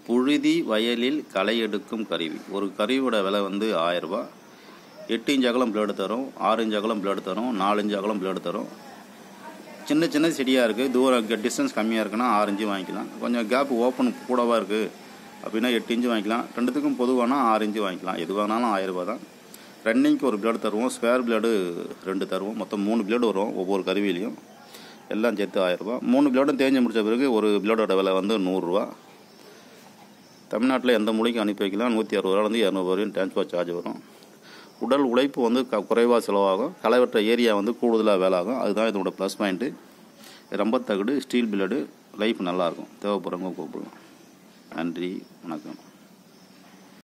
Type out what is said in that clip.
புழுதி வயலில் களை எடுக்கும் கருவி ஒரு கருவியோட விலை வந்து ஆயரூபா எட்டு இன்ச் அகலம் பிளேடு தரும் ஆறு இன்ச் அகலம் பிளேடு தரும் நாலு இன்ச் அகலம் பிளேடு தரும் சின்ன சின்ன செடியாக இருக்குது தூரம் டிஸ்டன்ஸ் கம்மியாக இருக்குன்னா ஆறு இன்ச்சு வாங்கிக்கலாம் கொஞ்சம் கேப் ஓப்பன் கூடவா இருக்குது அப்படின்னா எட்டு இன்ச்சு வாங்கிக்கலாம் ரெண்டுத்துக்கும் பொதுவானா ஆறு இன்ச்சு வாங்கிக்கலாம் எது வேணாலும் ஆயிரரூபா தான் ரன்னிங்க்கு ஒரு பிளேடு தருவோம் ஸ்பேர் பிளேடு ரெண்டு தருவோம் மொத்தம் மூணு பிளேடு வரும் ஒவ்வொரு கருவிலையும் எல்லாம் சேர்த்து ஆயிரரூபா மூணு பிளேடும் தேஞ்சு முடிச்ச பிறகு ஒரு பிளேடோட விலை வந்து நூறுரூவா தமிழ்நாட்டில் எந்த மொழிக்கும் அனுப்பி வைக்கலாம் நூற்றி அறுபது ரூபாலேருந்து இரநூறு வரையும் டிரான்ஸ்போர்ட் சார்ஜ் வரும் உடல் உழைப்பு வந்து க குறைவாக செலவாகும் களை வெட்டுற ஏரியா வந்து கூடுதலாக வேலை ஆகும் அதுதான் இதோட ப்ளஸ் பாயிண்ட்டு ரொம்ப தகுடு ஸ்டீல் பிளேடு லைஃப் நல்லாயிருக்கும் தேவைப்படுறவங்க கூப்பிடலாம் நன்றி வணக்கம்